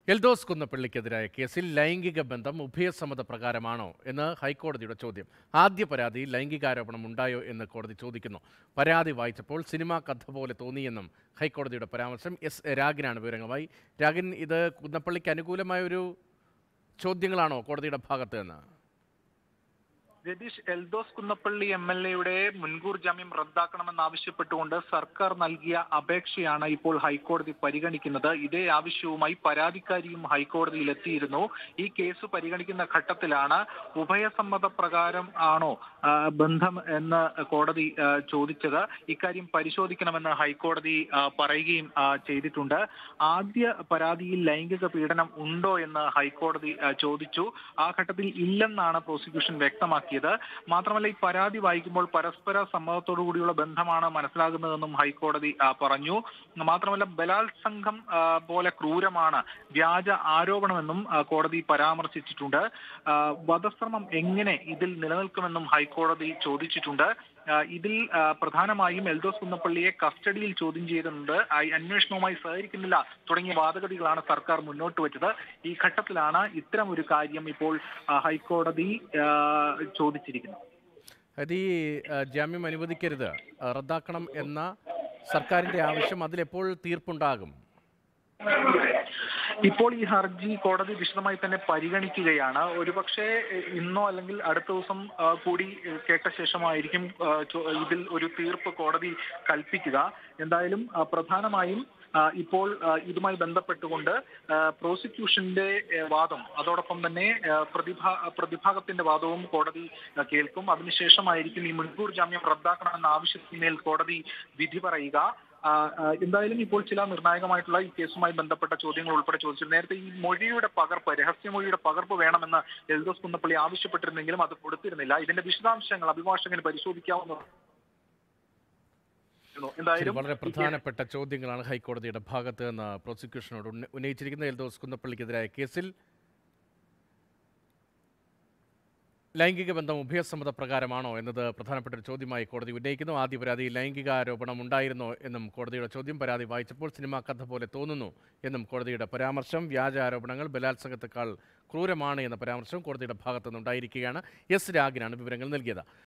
എൽദോസ് കുന്നപ്പള്ളിക്കെതിരായ കേസിൽ ലൈംഗിക ബന്ധം ഉഭയസമ്മത പ്രകാരമാണോ എന്ന് ഹൈക്കോടതിയുടെ ചോദ്യം ആദ്യ പരാതിയിൽ ലൈംഗികാരോപണം ഉണ്ടായോ എന്ന് കോടതി ചോദിക്കുന്നു പരാതി വായിച്ചപ്പോൾ സിനിമാ കഥ പോലെ തോന്നിയെന്നും ഹൈക്കോടതിയുടെ പരാമർശം എസ് രാഗിനാണ് വിവരങ്ങളുമായി രാഗിൻ ഇത് കുന്നപ്പള്ളിക്ക് അനുകൂലമായ ഒരു ചോദ്യങ്ങളാണോ കോടതിയുടെ ഭാഗത്ത് നിന്ന് രതീഷ് എൽദോസ് കുന്നപ്പള്ളി എം എൽ എയുടെ മുൻകൂർ ജാമ്യം റദ്ദാക്കണമെന്നാവശ്യപ്പെട്ടുകൊണ്ട് സർക്കാർ നൽകിയ അപേക്ഷയാണ് ഇപ്പോൾ ഹൈക്കോടതി പരിഗണിക്കുന്നത് ഇതേ ആവശ്യവുമായി പരാതിക്കാരിയും ഹൈക്കോടതിയിൽ എത്തിയിരുന്നു ഈ കേസ് പരിഗണിക്കുന്ന ഘട്ടത്തിലാണ് ഉഭയസമ്മത പ്രകാരം ആണോ ആ, ബന്ധം എന്ന് കോടതി ആ, ചോദിച്ചത് ഇക്കാര്യം പരിശോധിക്കണമെന്ന് ഹൈക്കോടതി ആ, പറയുകയും ആ, ചെയ്തിട്ടുണ്ട് ആദ്യ പരാതിയിൽ ലൈംഗിക പീഡനം ഉണ്ടോ എന്ന് ഹൈക്കോടതി ആ, ചോദിച്ചു ആ ഘട്ടത്തിൽ ഇല്ലെന്നാണ് പ്രോസിക്യൂഷൻ വ്യക്തമാക്കിയത് മാത്രമല്ല ഈ പരാതി വായിക്കുമ്പോൾ പരസ്പര സമ്മതത്തോടു കൂടിയുള്ള ബന്ധമാണ് മനസ്സിലാകുന്നതെന്നും ഹൈക്കോടതി ആ, പറഞ്ഞു മാത്രമല്ല ബലാത്സംഗം ആ, പോലെ ക്രൂരമാണ് വ്യാജ ആരോപണമെന്നും ആ, കോടതി പരാമർശിച്ചിട്ടുണ്ട് ആ, വധശ്രമം എങ്ങനെ ഇതിൽ നിലനിൽക്കുമെന്നും ഹൈക്കോടതി ചോദിച്ചിട്ടുണ്ട് ആ, ഇതിൽ ആ, പ്രധാനമായും എൽദോസ് കുന്നപ്പള്ളിയെ കസ്റ്റഡിയിൽ ചോദ്യം ചെയ്തിട്ടുണ്ട് ആ, ഈ അന്വേഷണവുമായി സഹകരിക്കുന്നില്ല തുടങ്ങിയ വാദഗതികളാണ് സർക്കാർ മുന്നോട്ട് വെച്ചത് ഈ ഘട്ടത്തിലാണ് ഇത്തരം ഒരു കാര്യം ഇപ്പോൾ ആ, ഹൈക്കോടതി ആ, ചോദിച്ചിരിക്കുന്നത് അതായത് ഈ ആ, ജാമ്യം അനുവദിക്കരുത് ആ, റദ്ദാക്കണം എന്ന സർക്കാരിൻ്റെ ആവശ്യം അതിലെപ്പോൾ തീർപ്പുണ്ടാകും ഇപ്പോൾ ഈ ഹർജി കോടതി വിശദമായി തന്നെ പരിഗണിക്കുകയാണ് ഒരുപക്ഷെ എ, ഇന്നോ അല്ലെങ്കിൽ അടുത്ത ദിവസം ആ, കൂടി എ, കേട്ട ശേഷമായിരിക്കും ആ, ചോ- ഇതിൽ ഒരു തീർപ്പ് കോടതി കൽപ്പിക്കുക എന്തായാലും ആ, പ്രധാനമായും ആ, ഇപ്പോൾ ആ, ഇതുമായി ബന്ധപ്പെട്ടുകൊണ്ട് ആ, പ്രോസിക്യൂഷന്റെ എ, വാദം അതോടൊപ്പം തന്നെ ആ, പ്രതിഭാ പ്രതിഭാഗത്തിന്റെ വാദവും കോടതി ആ, കേൾക്കും അതിനുശേഷമായിരിക്കും ഈ മുൻകൂർ ജാമ്യം റദ്ദാക്കണമെന്ന ആവശ്യത്തിന്മേൽ കോടതി വിധി പറയുക ആ, ആ, എന്തായാലും ഇപ്പോൾ ചില നിർണായകമായിട്ടുള്ള ഈ കേസുമായി ബന്ധപ്പെട്ട ചോദ്യങ്ങൾ ഉൾപ്പെടെ ചോദിച്ചു നേരത്തെ ഈ മൊഴിയുടെ പകർപ്പ് രഹസ്യമൊഴിയുടെ പകർപ്പ് വേണമെന്ന് എൽദോസ് കുന്നപ്പള്ളി ആവശ്യപ്പെട്ടിരുന്നെങ്കിലും അത് കൊടുത്തിരുന്നില്ല ഇതിന്റെ വിശദാംശങ്ങൾ അഭിഭാഷകന് പരിശോധിക്കാവുന്നതാണ് ശരി, എന്തായാലും വളരെ ഈ കേസ് പ്രധാനപ്പെട്ട ചോദ്യങ്ങളാണ് ഹൈക്കോടതിയുടെ ഭാഗത്ത് നിന്ന് പ്രോസിക്യൂഷനോട് ഉന്ന- ഉന്നയിച്ചിരിക്കുന്ന എൽദോസ് കുന്നപ്പള്ളിക്കെതിരായ കേസിൽ ലൈംഗിക ബന്ധം ഉഭയസമ്മത പ്രകാരമാണോ എന്നത് പ്രധാനപ്പെട്ട ഒരു ചോദ്യമായി കോടതി ഉന്നയിക്കുന്നു ആദ്യ പരാതിയിൽ ലൈംഗിക ആരോപണം ഉണ്ടായിരുന്നോ എന്നും കോടതിയുടെ ചോദ്യം പരാതി വായിച്ചപ്പോൾ സിനിമാ കഥ പോലെ തോന്നുന്നു എന്നും കോടതിയുടെ പരാമർശം വ്യാജ ആരോപണങ്ങൾ ബലാത്സംഗത്തെക്കാൾ ക്രൂരമാണ് എന്ന പരാമർശം കോടതിയുടെ ഭാഗത്തുനിന്നുണ്ടായിരിക്കുകയാണ് എസ് രാഗിനാണ് വിവരങ്ങൾ നൽകിയത്